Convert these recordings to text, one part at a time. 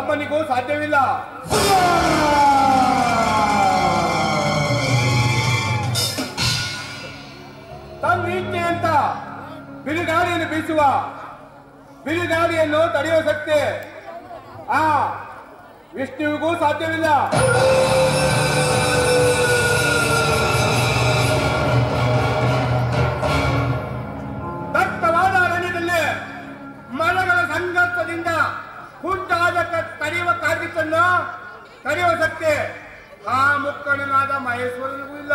ತಮ್ಮನಿಗೂ ಸಾಧ್ಯವಿಲ್ಲ ತನ್ನ ಇಚ್ಛೆ ಅಂತ ಬಿರುಗಾಳಿಯನ್ನು ಬೀಸುವ ಬಿರುಗಾಳಿಯನ್ನು ತಡೆಯುವ ಶಕ್ತಿ ಆ ವಿಷ್ಣುವಿಗೂ ಸಾಧ್ಯವಿಲ್ಲ ದಟ್ಟವಾದ ಅರಣ್ಯದಲ್ಲಿ ಮರಗಳ ಸಂಘರ್ಷದಿಂದ ಉಂಟಾದ ಕ- ತಡೆಯುವ ಕಾರ್ಯವನ್ನು ತಡೆಯುವ ಶಕ್ತಿ ಆ ಮುಕ್ಕಣನಾದ ಮಹೇಶ್ವರನಿಗೂ ಇಲ್ಲ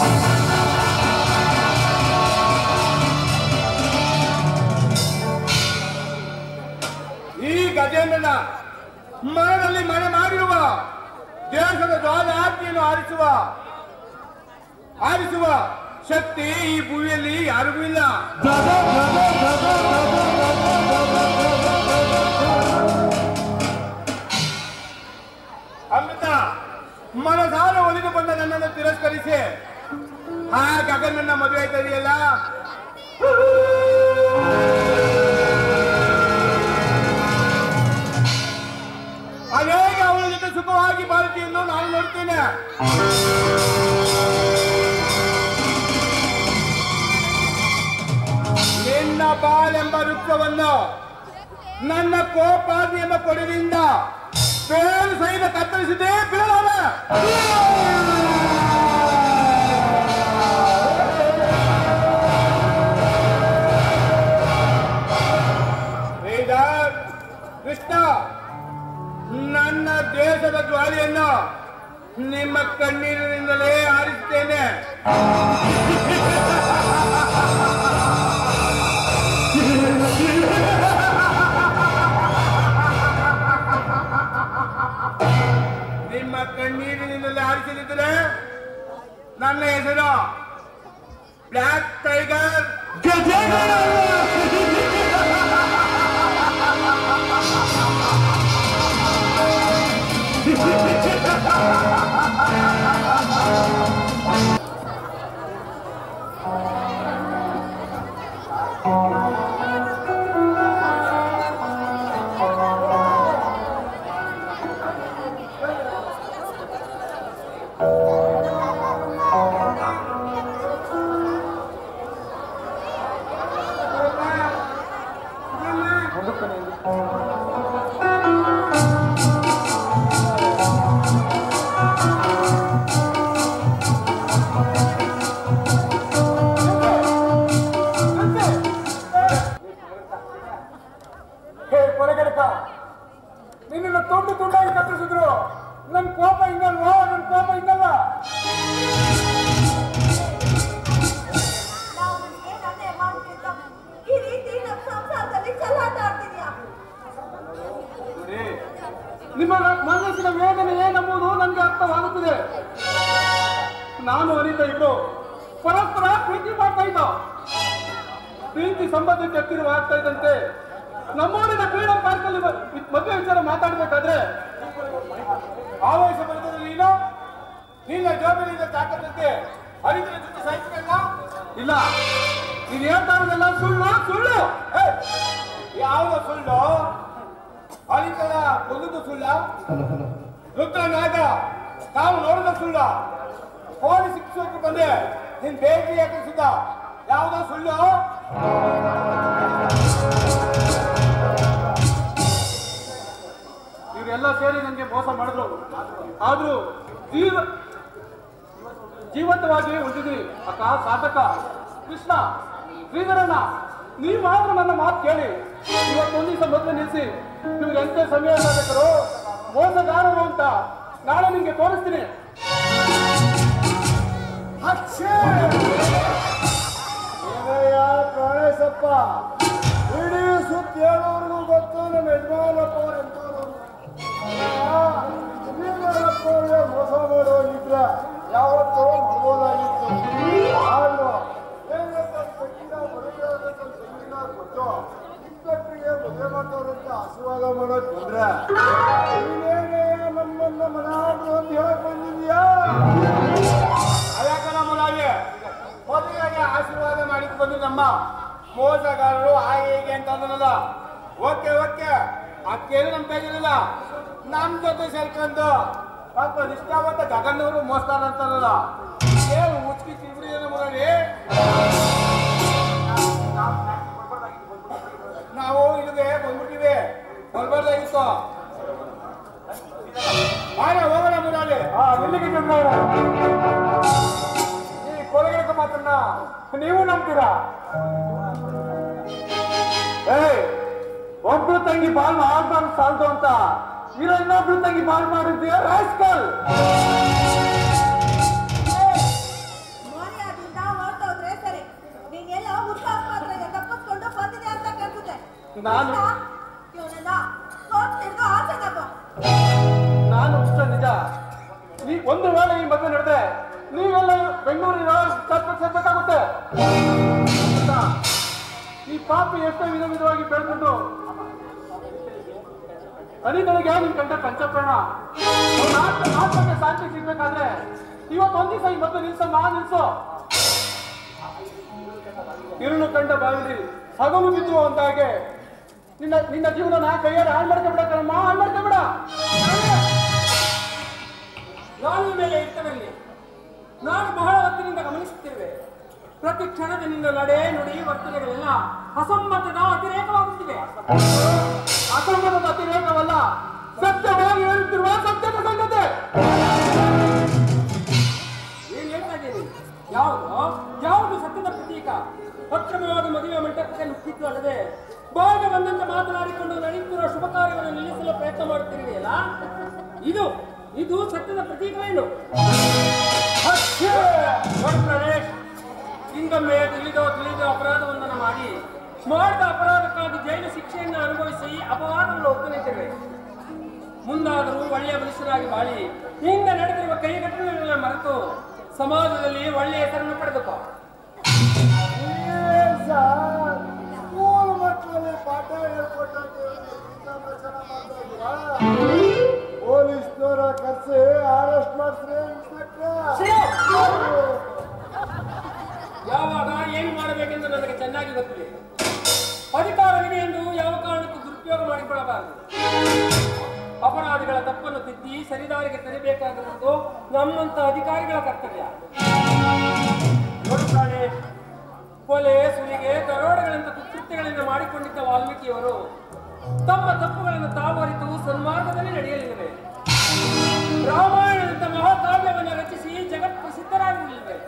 ಈ ಗಜೇಂದ್ರನ ಮರದಲ್ಲಿ ಮನೆ ಮಾಡಿರುವ ದೇಶದ ಜ್ವಾಲಾಗ್ನಿಯನ್ನು ಆರಿಸುವ ಆರಿಸುವ ಶಕ್ತಿ ಈ ಭೂಮಿಯಲ್ಲಿ ಯಾರಿಗೂ ಇಲ್ಲ ಅಮೃತ ಮನಸಾರ ಒಲಿದು ಬಂದ ನನ್ನನ್ನು ತಿರಸ್ಕರಿಸಿ ಆ ಗಗನನ್ನ ಮದುವೆ ಆಯ್ತಾ ಇದೆಯಲ್ಲ ಅನೇಕ ಅವಳ ಜೊತೆ ಸುಖವಾಗಿ ಬಾಳ್ತಿಯನ್ನು ನಾನು ನೋಡ್ತೇನೆ ನಿನ್ನ ಬಾಳೆಂಬ ವೃಕ್ಷವನ್ನು ನನ್ನ ಕೋಪಾದಿ ಎಂಬ ಕೊಡಲಿಯಿಂದ ಬೇರು ಸಹಿತ ಕತ್ತರಿಸಿದೆ ಬಿಡಲಾರ ಶ್ರೀಧರ್, ಕೃಷ್ಣ ನನ್ನ ದೇಶದ ಜ್ವಾಲೆಯನ್ನು ನಿಮ್ಮ ಕಣ್ಣೀರಿನಿಂದಲೇ ಆರಿಸುತ್ತೇನೆ ನಿಮ್ಮ ಕಣ್ಣೀರಿನಿಂದಲೇ ಆರಿಸಲಿದ್ದರೆ ನನ್ನ ಹೆಸರು ಬ್ಲ್ಯಾಕ್ ಟೈಗರ್ ಹೇ ಕೊಲೆಗಡಕ ನಿನ್ನನ್ನು ತುಂಡು ತುಂಡಾಗಿ ಕತ್ತರಿಸಿದ್ರು ನನ್ ಕೋಪ ಹಿಂಗಲ್ವಾ ನನ್ ಕೋಪ ಹಿಂಗಲ್ಲ ನಾವು ನಿಮ್ಗೆ ಏನಾದ್ರೆ ಮಾಡ್ತಿದ್ದ ಈ ರೀತಿ ನಮ್ಮ ಸಂಸಾರದಲ್ಲಿ ಚಲ್ಲಾಟ ಆಡ್ತಿದ್ಯಾ ನಿಮ್ಮ ಮನಸ್ಸಿನ ವೇದನೆ ಏನೆಂಬುದು ನನಗೆ ಅರ್ಥವಾಗುತ್ತದೆ ನಾನು ಅನಿತ ಇದ್ದು ಪರಸ್ಪರ ಪ್ರೀತಿ ಮಾಡ್ತಾ ಇದ್ದ ಪ್ರೀತಿ ಸಂಬಂಧಕ್ಕೆ ಹತ್ತಿರ ಆಗ್ತಾ ಇದ್ದಂತೆ ನಮ್ಮೂರಿನ ಫ್ರೀಡಂ ಪಾರ್ಕ್ ಅಲ್ಲಿ ಮದುವೆ ವಿಚಾರ ಮಾತಾಡ್ಬೇಕಾದ್ರೆ ಆವೇಶ ಬರುತ್ತದೆ ನೀನು ನಿನ್ನ ಜೋಬಲಿಂದ ತಾಕತ್ತಂತೆ ಹರಿದ್ರ ಜೊತೆ ಸಾಹಿತ್ಯಲ್ಲ ಇಲ್ಲ ನೀನ್ ಹೇಳ್ತಾ ಇರೋದೆಲ್ಲ ಸುಳ್ಳು ಸುಳ್ಳು ಹೇ, ಯಾವ ಸುಳ್ಳು ಹರಿತದ ಒಂದು ಸುಳ್ಳ ರುದ್ರನಾಗ ತಾವು ನೋಡಿದ ಸುಳ್ಳ ಪೊಲೀಸ್ ಶಿಕ್ಷಕರು ಬಂದೆ ನಿನ್ ಬೇಟಿ ಯಾಕೆ ಸುದ್ದ ಯಾವುದೋ ಸುಳ್ಳು ಇವರೆಲ್ಲ ಸೇರಿ ನನಗೆ ಮೋಸ ಮಾಡಿದ್ರು ಆದ್ರೂ ಜೀವ ಜೀವಂತವಾಗಿ ಉಳಿದಿದ್ರಿ ಅಕ್ಕ ಸಾಧಕ ಕೃಷ್ಣ ಶ್ರೀಧರಣ್ಣ ನೀವು ಮಾತ್ರ ನನ್ನ ಮಾತು ಕೇಳಿ ಇವತ್ತೊಂದು ದಿವಸ ಮೊದಲು ನಿಲ್ಲಿಸಿ ನೀವು ಎಂತ ಸಮಯ ಸಾಧಕರು ಮೋಸಗಾರರು ಅಂತ ನಾಳೆ ನಿಮ್ಗೆ ತೋರಿಸ್ತೀನಿ ಪ್ರಾಣೇಶಪ್ಪ ಇಡೀ ಸುತ್ತ ಹೇಳೋರ್ಗೂ ಗೊತ್ತು ನಮ್ಮ ಯಜಮಾನಪ್ಪ ಅವ್ರು ಎಂತವ್ರು ಅಂತ. ಯಜಮಾನಪ್ಪ ಅವ್ರಿಗೆ ಮೋಸ ಮಾಡೋಗಿದ್ರೆ ಯಾವತ್ತೋ ಮಾಡ್ಬೋದಾಗಿತ್ತು ಆದ್ರೂ ಏನಪ್ಪ ತೆಂಗಿನ ಮದುವೆಯಾದಂಥ ತೆಂಗಿನ ಕೊಟ್ಟು ಇನ್ಸ್ಪೆಕ್ಟ್ರಿಗೆ ಮದುವೆ ಮಾಡ್ತಾರಂತ ಆಶೀರ್ವಾದ ಮಾಡೋದು ಬಂದ್ರೆ ನೀನೇನೇ ನಮ್ಮನ್ನ ಮನಾಡು ಅಂತ ಹೇಳಕ್ ಬಂದಿದ್ಯಾ ಅದಕ್ಕೆ ನಮ್ಮ ನಾವೇ ಮದುವೆಗೆ ಆಶೀರ್ವಾದ ಮಾಡಿದ್ ಬಂದು ನಮ್ಮ ಮೋಸಗಾರರು ಆ ಹೇಗೆ ಅಂತ ಅಂದನಲ್ಲ ಓಕೆ ಓಕೆ ಅದಕ್ಕೇನು ನಮ್ ಬೇಜಾರಿಲ್ಲ ನಮ್ ಜೊತೆ ಸೇರ್ಕೊಂಡು ಸ್ವಲ್ಪ ನಿಷ್ಠಾವಂತ ಜಗನ್ನವರು ಮೋಸ್ತಾರ ಅಂತಾರಲ್ಲ ಏನು ಮುಚ್ಕಿ ತಿಂದ್ರಿ ಏನೋ ಮುರಾರಿ ನಾವು ಇಲ್ಲಿಗೆ ಬಂದ್ಬಿಟ್ಟಿವಿ ಬರ್ಬಾರ್ದಾಗಿತ್ತು ಆಗ ಹೋಗೋಣ ಮುರಾರಿ ಆ ಎಲ್ಲಿಗೆ ಚಂದ್ರವ್ರೆ? ಈ ಕೊಲೆಗಡಕ ಮಾತನ್ನ ನೀವು ನಂಬ್ತೀರಾ ಏಯ್ ಒಬ್ರು ತಂಗಿ ಬಾಲ್ ಮಾಡ್ಬಾರ್ದು ಸಾಲ್ದು ಅಂತ ಇರೋ ಇನ್ನೊಬ್ರು ತಂಗಿ ಬಾಲ್ ಮಾಡಿದ್ದೀಯ ರಾಸ್ಕಲ್ ಮರ್ಯಾದಿಂದ ಹೊರಟೋದ್ರೆ ಸರಿ ನೀನೆಲ್ಲ ಹುಟ್ಟು ಆಸ್ಪತ್ರೆಗೆ ತಪ್ಪಿಸ್ಕೊಂಡು ಬಂದಿದೆ ಅಂತ ಕಾಣಿಸುತ್ತೆ ನಾನು- ಇವನನ್ನ ಕೋರ್ಟ್ ಹಿಡಿದು ಆಚೆ ತಗೋ ನಾನು ಇಷ್ಟ ನಿಜ ಈ ಒಂದು ವೇಳೆ ಈ ಮದುವೆ ನಡೆದ್ರೆ ನೀವೆಲ್ಲ ಬೆಂಗಳೂರಿನ ಸ್ವಲ್ಪ ಸೇರ್ಬೇಕಾಗುತ್ತೆ ಗೊತ್ತಾ? ಈ ಪಾಪಿ ಎಷ್ಟೋ ವಿಧ ವಿಧವಾಗಿ ಬೆಳ್ಕೊಂಡು ಅನಿಗಳಿಗೆ ನಿನ್ ಕಂಡ ಪಂಚಪ್ರಾಣ ಅವ್ನ ಆತ್ಮ- ಆತ್ಮಕ್ಕೆ ಶಾಂತಿ ಸಿಗ್ಬೇಕಾದ್ರೆ ಇವತ್ತು ಒಂದ್ ದಿವಸ ಈ ಮದುವೆ ನಿಲ್ಸಮ್ಮ ನಿಲ್ಸು ಇರುಳು ಕಂಡ ಬಾವಿಲಿ ಹಗಲು ಬಿದ್ದು ಅಂದಾಗೆ ನಿನ್ನ ನಿನ್ನ ಜೀವನ ಕೈಯಾರೆ ಹಾಳು ಮಾಡ್ಕೊಬಿಡಕ್ಕಮ್ಮ ಹಾಳು ಮಾಡ್ಕೊಬಿಡ ನಾನು ಮೇಲೆ ಇರ್ತವಿರಲಿ ನಾನು ಬಹಳ ಹೊತ್ತಿನಿಂದ ಗಮನಿಸುತ್ತಿರುವೆ ಪ್ರತಿ ಕ್ಷಣದ ನಿನ್ನ ನಡೆ ನುಡಿ ವರ್ತನೆಗಳೆಲ್ಲ ಅಸಮ್ಮತದ ಅತಿರೇಕವಾಗುತ್ತಿವೆ ಅಸಂಬಂಧದ ಅತಿರೇಕವಲ್ಲ ಸತ್ಯವಾಗಿ ಹೇಳುತ್ತಿರುವ ಸತ್ಯದ ಸಂಗತಿ ಏನ್ ಹೇಳ್ತಾ ಇದ್ದೀನಿ ಯಾವುದು ಯಾವುದು ಸತ್ಯದ ಪ್ರತೀಕ ಅಕ್ರಮವಾಗಿ ಮದುವೆ ಮಂಟಪಕ್ಕೆ ನುಗ್ಗಿದ್ದು ಅಲ್ಲದೆ ಬಾಯಿಗೆ ಬಂದಂತೆ ಮಾತನಾಡಿಕೊಂಡು ನಡೆಯುತ್ತಿರುವ ಶುಭ ಕಾರ್ಯವನ್ನು ನಿಲ್ಲಿಸಲು ಪ್ರಯತ್ನ ಮಾಡುತ್ತಿರುವೆಯಲ್ಲ ಇದು ಇದು ಸತ್ಯದ ಪ್ರತೀಕವೇನು ನೋಡಿ ಪ್ರದೇಶ್ ಹಿಂಗೊಮ್ಮೆ ತಿಳಿದೋ ತಿಳಿದೋ ಅಪರಾಧವೊಂದನ್ನು ಮಾಡಿ ಮಾಡಿದ ಅಪರಾಧಕ್ಕಾಗಿ ಜೈಲು ಶಿಕ್ಷೆಯನ್ನು ಅನುಭವಿಸಿ ಅಪವಾದವನ್ನು ಒಪ್ಪುತ್ತಿದ್ದೇವೆ ಮುಂದಾದರೂ ಒಳ್ಳೆಯ ಮನುಷ್ಯರಾಗಿ ಬಾಳಿ ಹಿಂದೆ ನಡೆದಿರುವ ಕೈಘಟನೆಗಳನ್ನ ಮರೆತು ಸಮಾಜದಲ್ಲಿ ಒಳ್ಳೆಯ ಹೆಸರನ್ನು ಪಡೆದುಕೋ ಸ್ಕೂಲ್ ಮಕ್ಕಳಲ್ಲಿ ಪಾಠ ಹೇಳ್ಕೊಟ್ಟಂತೆ ಪೊಲೀಸ್ನವರ ಕರ್ಸಿ ಅರೆಸ್ಟ್ ಮಾಡಿಸ್ರಿ ಯಾವಾಗ ಏನು ಮಾಡಬೇಕೆಂದು ನನಗೆ ಚೆನ್ನಾಗಿ ಗೊತ್ತಿದೆ ಅಧಿಕಾರವಿದೆ ಎಂದು ಯಾವ ಕಾರಣಕ್ಕೂ ದುರುಪಯೋಗ ಮಾಡಿಕೊಳ್ಳಬಾರದು ಅಪರಾಧಿಗಳ ತಪ್ಪನ್ನು ತಿದ್ದಿ ಸರಿದಾರಿಗೆ ತರಬೇಕಾಗಿರುವುದು ನಮ್ಮಂತ ಅಧಿಕಾರಿಗಳ ಕರ್ತವ್ಯ ನೋಡಿ ಪ್ರಾಣೇಶ್, ಕೊಲೆ ಸುಲಿಗೆ ದರೋಡೆಗಳಂತ ಕುಕೃತ್ಯಗಳನ್ನು ಮಾಡಿಕೊಂಡಿದ್ದ ವಾಲ್ಮೀಕಿಯವರು ತಮ್ಮ ತಪ್ಪುಗಳನ್ನು ತಾವು ಅರಿತು ಸನ್ಮಾರ್ಗದಲ್ಲಿ ನಡೆಯಲಿವೆ ರಾಮಾಯಣದಂತ ಮಹಾಕಾವ್ಯವನ್ನು ರಚಿಸಿ ಜಗತ್ ಪ್ರಸಿದ್ಧರಾಗಲಿವೆ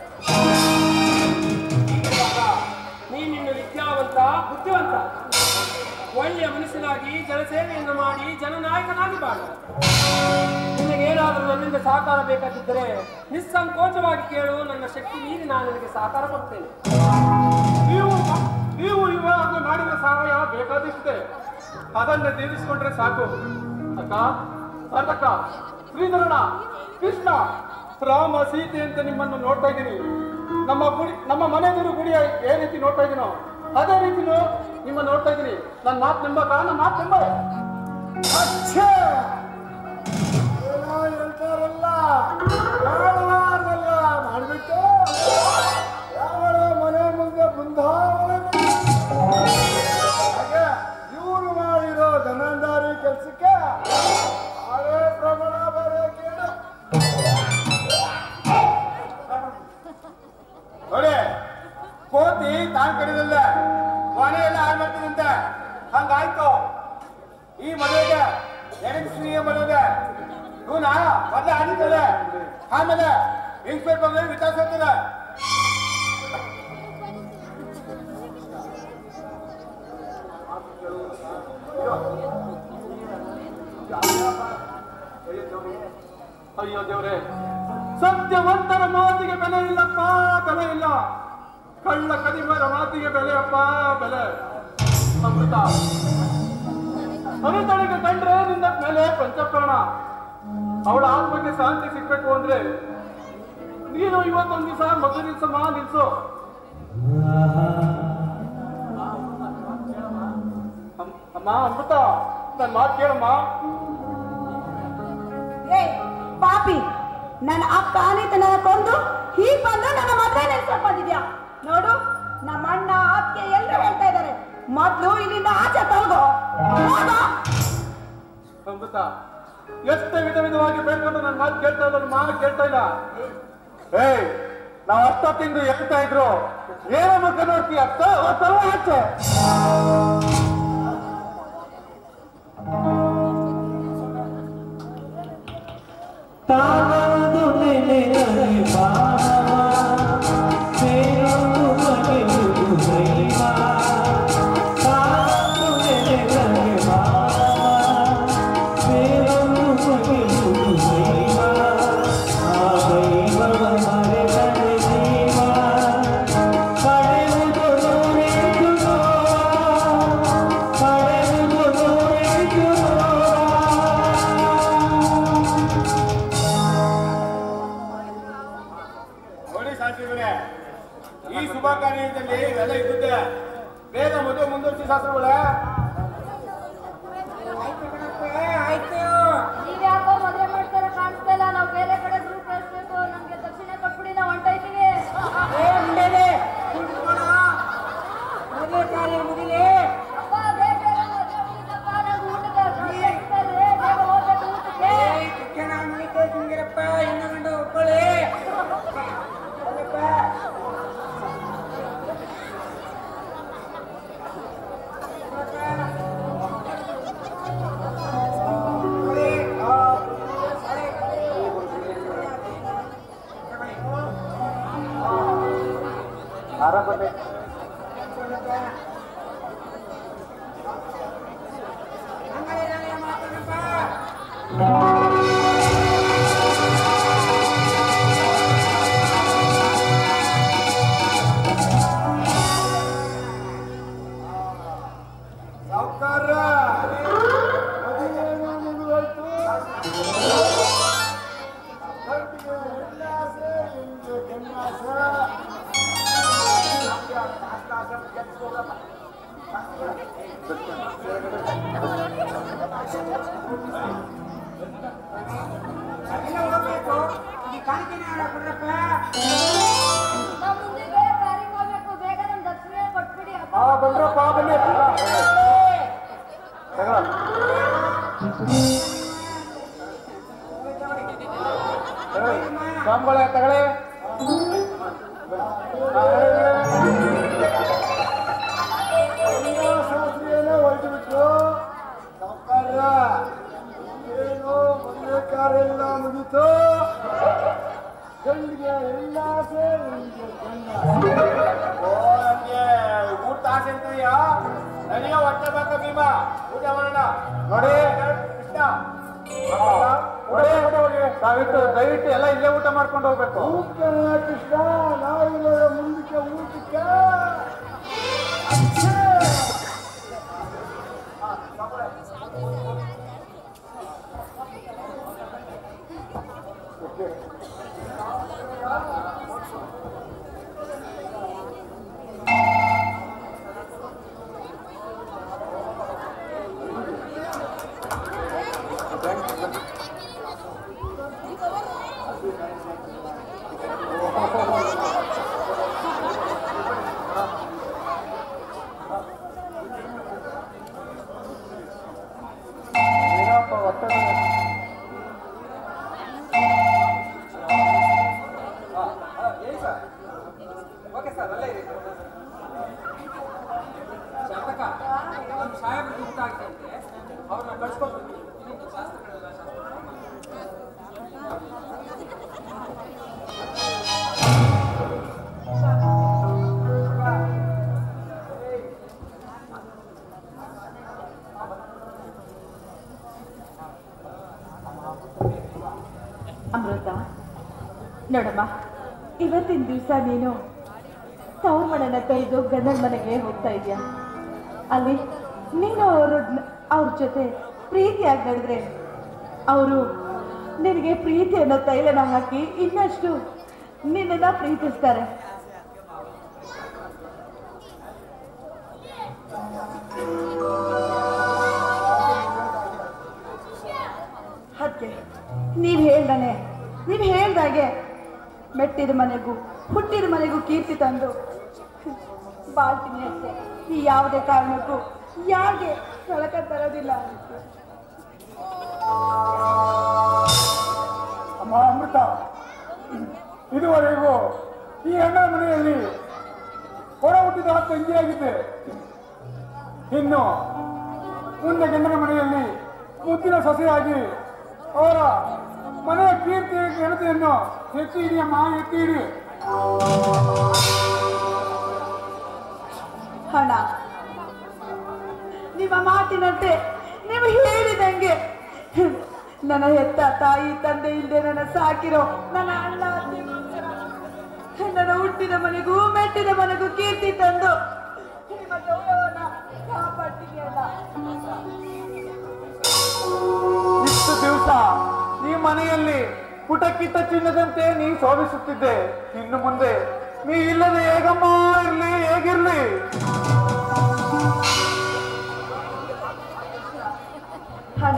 ಇವಾಗ ನೀನಿನ್ನು ವಿದ್ಯಾವಂತ ಬುದ್ಧಿವಂತ ಒಳ್ಳೆಯ ಮನುಷ್ಯನಾಗಿ ಜನಸೇವೆಯನ್ನು ಮಾಡಿ ಜನನಾಯಕನಾಗಿ ಬಾಳು ನಿನಗೇನಾದರೂ ನನ್ನಿಂದ ಸಹಕಾರ ಬೇಕಾಗಿದ್ದರೆ ನಿಸ್ಸಂಕೋಚವಾಗಿ ಕೇಳು ನನ್ನ ಶಕ್ತಿ ಮೀರಿ ನಾನು ನಿನಗೆ ಸಹಕಾರ ಕೊಡ್ತೇನೆ ನೀವು ನೀವು ಇವಾಗ ಮಾಡಿದ ಸಹಾಯ ಬೇಕಾದಿಷ್ಟೇ ಅದನ್ನ ತೀರಿಸಿಕೊಂಡ್ರೆ ಸಾಕು ಅಕ್ಕ ಸಾಕಕ್ಕ ಶ್ರೀಧರಣ ಕೃಷ್ಣ ರಾಮ ಸೀತೆ ಅಂತ ನಿಮ್ಮನ್ನು ನೋಡ್ತಾ ಇದ್ದೀನಿ ನಮ್ಮ ಗುಡಿ ನಮ್ಮ ಮನೆಯವರು ಗುಡಿ ಏ ರೀತಿ ನೋಡ್ತಾ ಇದೀನೋ ಅದೇ ರೀತಿ ನಿಮ್ಮ ನೋಡ್ತಾ ಇದ್ದೀನಿ ನನ್ನ ಮಾತು ನಂಬಕ ನನ್ನ ಮಾತು ನಂಬ ಏನೋ ಹೇಳ್ತಾರಲ್ಲ ಮಾಡಬಾರ್ದಲ್ಲ ಮಾಡ್ಬಿಟ್ಟು ಯಾವಳ ಮನೆ ಮುಂದೆ ಬೃಂದಾವನ ಹಾಗೆ ಇವರು ಮಾಡಿರೋ ಜಮೀನ್ದಾರಿ ಕೆಲಸಕ್ಕೆ ಹಳೆ ಪ್ರಮಾಣ ಬರೋ ಕೇಳು ನೋಡಿ ಕೋತಿ ತಾನ್ ಕಡಿದಲ್ಲ ಮನೆ ಎಲ್ಲ ಹಾಳು ಮಾಡ್ತೀನಂತೆ ಹಂಗಾಯ್ತು ಈ ಮದುವೆಗೆ ಎರಡು ಸ್ತ್ರೀಯ ಮದುವೆ ಇವನ ಮೊದಲೇ ಆಡಿದ್ದಾರೆ ಆಮೇಲೆ ಇನ್ಸ್ಪೆಕ್ಟರ್ ಬಂದ್ರೆ ವಿಚಾರ ಹೋಗ್ತದೆ ಅಯ್ಯೋ ದೇವ್ರೆ ಸತ್ಯವಂತರ ಮಾತಿಗೆ ಬೆಲೆ ಇಲ್ಲಪ್ಪ ಬೆಲೆ ಇಲ್ಲ ಕಳ್ಳ ಕಡಿಮರ ಮಾತಿಗೆ ಬೆಲೆ ಅಪ್ಪ ಬೆಲೆ ಅಮೃತ ಅಮೃತಳಿಗೆ ಕಂಡ್ರೆ ನಿನ್ನ ಮೇಲೆ ಪಂಚಪ್ರಾಣ ಅವಳ ಆತ್ಮಕ್ಕೆ ಶಾಂತಿ ಸಿಗ್ಬೇಕು ಅಂದ್ರೆ ನೀನು ಇವತ್ತೊಂದ್ ದಿವಸ ಮಗು ನಿಲ್ಸಮ್ಮ ನಿಲ್ಸು ಅಮ್- ಅಮ್ಮ ಅಮೃತ ನನ್ ಮಾತು ಕೇಳಮ್ಮ ಏ ಪಾಪಿ ನನ್ನ ಅಕ್ಕ ಅನಿತನ ಕೊಂದು ಹೀಗ್ ಬಂದು ನನ್ನ ಮದುವೆ ನೆನ್ಸ್ಕೊಂಡ್ ಬಂದಿದ್ಯಾ ನೋಡು ನಮ್ಮ ಅಣ್ಣ ಅಕ್ಕೆ ಎಲ್ಲರೂ ಹೇಳ್ತಾ ಇದ್ದಾರೆ ಮೊದ್ಲು ಇಲ್ಲಿಂದ ಆಚೆ ತೊಳ್ಗೋ ಹೋಗೋ ಅಮೃತ ಎಷ್ಟೇ ವಿಧ ವಿಧವಾಗಿ ಬೇಡ್ಕೊಂಡು ನನ್ನ ಮಾತು ಕೇಳ್ತಾ ಇಲ್ಲ ನನ್ನ ಮಾತು ಕೇಳ್ತಾ ಇಲ್ಲ ಏಯ್ ನಾವ್ ಅಷ್ಟೊತ್ತಿಂದ ಹೇಳ್ತಾ ಇದ್ರು ಏನೋ ಮುಖ ನೋಡ್ತೀಯ ಸ್ವಲ್ಪ ಆಚೆ ತಾನೊಂದು ನೆನೆಯಲಿ ಬಾಣವ, ಬೇರೊಂದು ಬಗೆಯುವುದು ದೈವ. ತಾನೊಂದು ನೆನೆಯಲಿ ಬಾಣವ, ಬೇರೊಂದು ಬಗೆಯುವುದು ದೈವ. ಆ ದೈವವ ಮರೆತರೆ ಜೀವ, ಪಡೆಯುವುದು ನೂರೆಂಟು ನೋವ, ಪಡೆಯುವುದು ನೂರೆಂಟು ನೋವ. ನೋಡಿ ಶಾಸ್ತ್ರಿಗಳೇ ಈ ಶುಭ ಕಾರ್ಯದಲ್ಲಿ ಇವೆಲ್ಲ ಇದ್ದಿದ್ದೆ ಬೇಗ ಮದುವೆ ಮುಂದುವರಿಸಿ ಶಾಸ್ತ್ರಗಳೇ ನೀವ್ಯಾಕೋ ಮದುವೆ ಮಾಡ್ತಾರ ಕಾಣಿಸ್ತಾ ಇಲ್ಲ ನಾವು ಬೇರೆ ಕಡೆ ದುಡ್ಡು ಕಳಿಸ್ಬೇಕು ನಮ್ಗೆ ದಕ್ಷಿಣ ಕೊಟ್ಬಿಡಿ ನಾವು ಹೊಂಟೋಯ್ತೀವಿ ಅಪ್ಪ ಬೇಗ ಬೇಗ ಮದುವೆ ಮುಗೀತಪ್ಪ, ನಂಗ್ ಊಟಕ್ಕೆ ಸಮಯ ಆಗ್ತದೆ. ಬೇಗ ಹೋಗ್ಬೇಕು ಊಟಕ್ಕೆ. ಸಾವುಕಾರ ಮದುವೆಯನ್ನು ಮುಂದುವರಿತು ಗಂಡಿಗೆ ಹೆಣ್ಣಾಸೆ, ಹೆಣ್ಣಿಗೆ ಗಂಡಾಸೆ. ನಾವು ಮುಂದಿಗೆ ಕಾರಿಗೆ ಹೋಗ್ಬೇಕು ಬೇಗ ನಮ್ ದಕ್ಷಿಣ ಕೊಟ್ಬಿಡಿ ಅಪ್ಪ ಆ ಬಂದ್ರಪ್ಪ ಬನ್ನಿ ತಗೊಳ. ತಗೊಳ್ಳಿ. ಸ್ವಾಮಿಗಳೇ ತಗೊಳ್ಳಿ ಎಲ್ಲ ಶಾಸ್ತ್ರೀಯನೇ ಹೊರಟು ಬಿಟ್ರು ಸಾವುಕಾರ ಏನು ಮದುವೆ ಕಾರ್ಯ ಎಲ್ಲ ಮುಗೀತು ಗಂಡಿಗೆ ಹೆಣ್ಣಾಸೆ ಹೆಣ್ಣಿಗೆ ಗಂಡಾಸೆ. ಓ ನಂಗೆ ಊಟ ಆಸೆ ಅಂತೀಯಾ ನನಗೆ ಹೊಟ್ಟೆ ಬೇಕಾ ಭೀಮ ಊಟ ಮಾಡೋಣ ನೋಡಿ. ಕೃಷ್ಣ ಹೊಡೆ, ಹೊಡೆ, ಹೊಡೆ. ದಯವಿಟ್ಟು ದಯವಿಟ್ಟು ಎಲ್ಲ ಇಲ್ಲೇ ಊಟ ಮಾಡ್ಕೊಂಡು ಹೋಗ್ಬೇಕು ಕೃಷ್ಣ ನಾವು ಮುಂದಕ್ಕೆ ಊಟಕ್ಕೆ ಏನಪ್ಪ ಹೊಟ್ಟೆ ಓಕೆ ಸರ್ ಅಲ್ಲೇ ಇರಿ ಶಾಸಕ ನಮ್ಮ ಸಾಹೇಬ್ರಿಗೆ ಊಟ ಆಗಿದೆ ಅಂತೆ ಅವ್ರನ್ನ ಕಳ್ಸ್ಕೊಳ್ಬೇಕು ಇದು ಶಾಸ್ತ್ರಗಳೆಲ್ಲ ಶಾಸ್ತ್ರ ಅಮೃತ ನೋಡಮ್ಮ ಇವತ್ತಿನ ದಿವಸ ನೀನು ತವ್ರ ಮನೆನ ತೊಯ್ದು ಗಂಡನ ಮನೆಗೆ ಹೋಗ್ತಾ ಇದೀಯ ಅಲ್ಲಿ ನೀನು ಅವರು ಅವ್ರ ಜೊತೆ ಪ್ರೀತಿಯಾಗಿ ನಡೆದ್ರೆ ಅವರು ನಿನಗೆ ಪ್ರೀತಿ ಅನ್ನೋ ತೈಲನ ಹಾಕಿ ಇನ್ನಷ್ಟು ನಿನ್ನನ್ನ ಪ್ರೀತಿಸ್ತಾರೆ ಅದಕ್ಕೆ ನೀವು ಹೇಳ್ದಾನೆ ನೀವು ಹೇಳ್ದಾಗೆ ಮೆಟ್ಟಿದ ಮನೆಗೂ ಹುಟ್ಟಿದ ಮನೆಗೂ ಕೀರ್ತಿ ತಂದು ಬಾಳ್ತೀನಿ ಅಷ್ಟೇ ಈ ಯಾವುದೇ ಕಾರಣಕ್ಕೂ ಯಾರಿಗೆ ಕಳಕ ತರೋದಿಲ್ಲ ಹೆಣ್ಣರ ಮನೆಯಲ್ಲಿ ಹೊರ ಹುಟ್ಟಿದ ತಂಗಿಯಾಗಿದ್ದೆ ಇನ್ನು ಮುಂದೆ ಗಂಡನ ಮನೆಯಲ್ಲಿ ಮುದ್ದಿನ ಸೊಸೆಯಾಗಿ ಅವರ ಮನೆಯ ಕೀರ್ತಿ ಘನತೆಯನ್ನು ಎತ್ತಿ ಹಿಡಿಯಮ್ಮ ಎತ್ತಿ ಹಿಡಿ ಹಣ ನಿಮ್ಮ ಮಾತಿನಂತೆ ನೀವು ಹೇಳಿದಂಗೆ ನನ್ನ ಹೆತ್ತ ತಾಯಿ ತಂದೆ ಇಲ್ಲದೆ ನನ್ನ ಸಾಕಿರೋ ನನ್ನ ಅಣ್ಣ ಅತ್ತಿಗೋಸ್ಕರ ನನ್ನ ಹುಟ್ಟಿದ ಮನೆಗೂ ಮೆಟ್ಟಿದ ಮನೆಗೂ ಕೀರ್ತಿ ತಂದು ನಿಮ್ಮ ಗೌರವನ ಕಾಪಾಡ್ತೀಯಲ್ಲ ಇಷ್ಟು ದಿವಸ ಈ ಮನೆಯಲ್ಲಿ ಪುಟಕ್ಕಿಟ್ಟ ಚಿನ್ನದಂತೆ ನೀ ಶೋಭಿಸುತ್ತಿದ್ದೆ ಇನ್ನು ಮುಂದೆ ನೀ ಇಲ್ಲದೆ ಹೇಗಮ್ಮ ಇರ್ಲಿ ಹೇಗಿರ್ಲಿ ಹಣ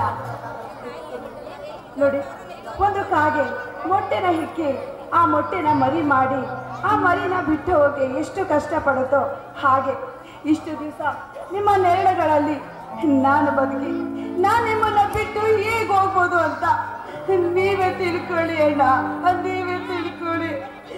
ನೋಡಿ ಒಂದು ಕಾಗೆ ಮೊಟ್ಟೆನ ಹಿಕ್ಕಿ ಆ ಮೊಟ್ಟೆನ ಮರಿ ಮಾಡಿ ಆ ಮರಿನ ಬಿಟ್ಟು ಹೋಗಿ ಎಷ್ಟು ಕಷ್ಟಪಡುತ್ತೋ ಹಾಗೆ ಇಷ್ಟು ದಿವಸ ನಿಮ್ಮ ನೆರಳುಗಳಲ್ಲಿ ನಾನು ಬದುಕಿ ನಾನು ನಿಮ್ಮನ್ನ ಬಿಟ್ಟು ಹೇಗೆ ಹೋಗ್ಬೋದು ಅಂತ ನೀವೇ ತಿಳ್ಕೊಳ್ಳಿ ಅಣ್ಣ ನೀವೇ ತಿಳ್ಕೊಳ್ಳಿ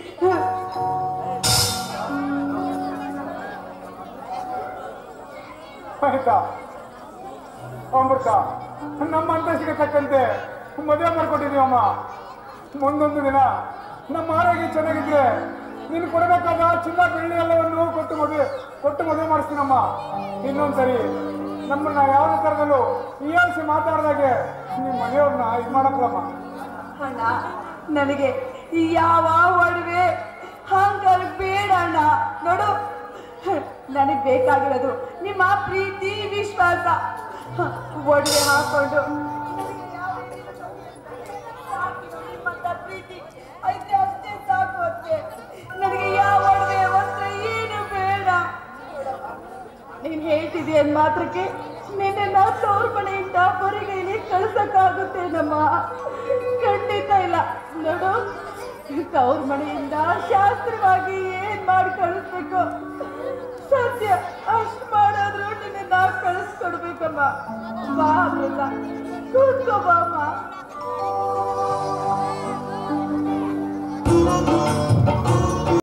ಆಯ್ತಾ ಅಮೃತ ನಮ್ಮ ಅಂತಸ್ತಿಗೆ ತಕ್ಕಂತೆ ಮದುವೆ ಮಾಡ್ಕೊಟ್ಟಿದೀವಮ್ಮ ಮುಂದೊಂದು ದಿನ ನಮ್ಮ ಆರೋಗ್ಯ ಚೆನ್ನಾಗಿದ್ರೆ ನೀನು ಕೊಡಬೇಕಾದ ಚಿನ್ನ ಬೆಳ್ಳಿ ಎಲ್ಲವನ್ನು ಕೊಟ್ಟು ಮದುವೆ ಕೊಟ್ಟು ಮದುವೆ ಮಾಡಿಸ್ತೀನಮ್ಮ ಇನ್ನೊಂದ್ಸರಿ ನಮ್ಮನ್ನ ಯಾವ ಥರದಲ್ಲೂ ಹೀಯಾಳಿಸಿ ಮಾತಾಡ್ದಾಗೆ ನಿಮ್ಮ ಮನೆಯವ್ರನ್ನ ಇದು ಮಾಡಕ್ಕಲ್ಲಮ್ಮ ಅಣ್ಣ ನನಗೆ ಈ ಯಾವ ಒಡವೆ ಹಂಗಾರ ಬೇಡ ಅಣ್ಣ ನೋಡು ನನಗೆ ಬೇಕಾಗಿರೋದು ನಿಮ್ಮ ಪ್ರೀತಿ ವಿಶ್ವಾಸ ಒಡವೆ ಹಾಕೊಂಡು ನನಗೆ ಯಾವ ರೀತಿ ಸಾಕಿರೋ ನಿಮ್ಮಂತ ಪ್ರೀತಿ ಐತೆ ಅಷ್ಟೇ ಸಾಕು ಅಷ್ಟೇ ನನಗೆ ಯಾವ ಒಡವೆ ವಸ್ತ್ರ ಏನು ಬೇಡ ನೀನ್ ಹೇಳ್ತಿದ್ದಿ ಅಂದ್ ಮಾತ್ರಕ್ಕೆ ನಿನ್ನೆ ನಾವು ತವ್ರ ಮನೆಯಿಂದ ಹೊರಗೈಲಿ ಕಳ್ಸಕ್ಕಾಗುತ್ತೆ ನಮ್ಮ ಖಂಡಿತ ಇಲ್ಲ ನೋಡು ತವ್ರ ಮನೆಯಿಂದ ಶಾಸ್ತ್ರವಾಗಿ ಏನ್ ಮಾಡಿ ಕಳಿಸ್ಬೇಕು ಸತ್ಯ ಅಷ್ಟ್ ಮಾಡೋದ್ರು ನಿನ್ನ ನಾವು ಕಳಿಸ್ಕೊಡ್ಬೇಕಮ್ಮ ಬಾ ಅಮೃತ ಕೂತ್ಕೋ ಬಾ ಅಮ್ಮ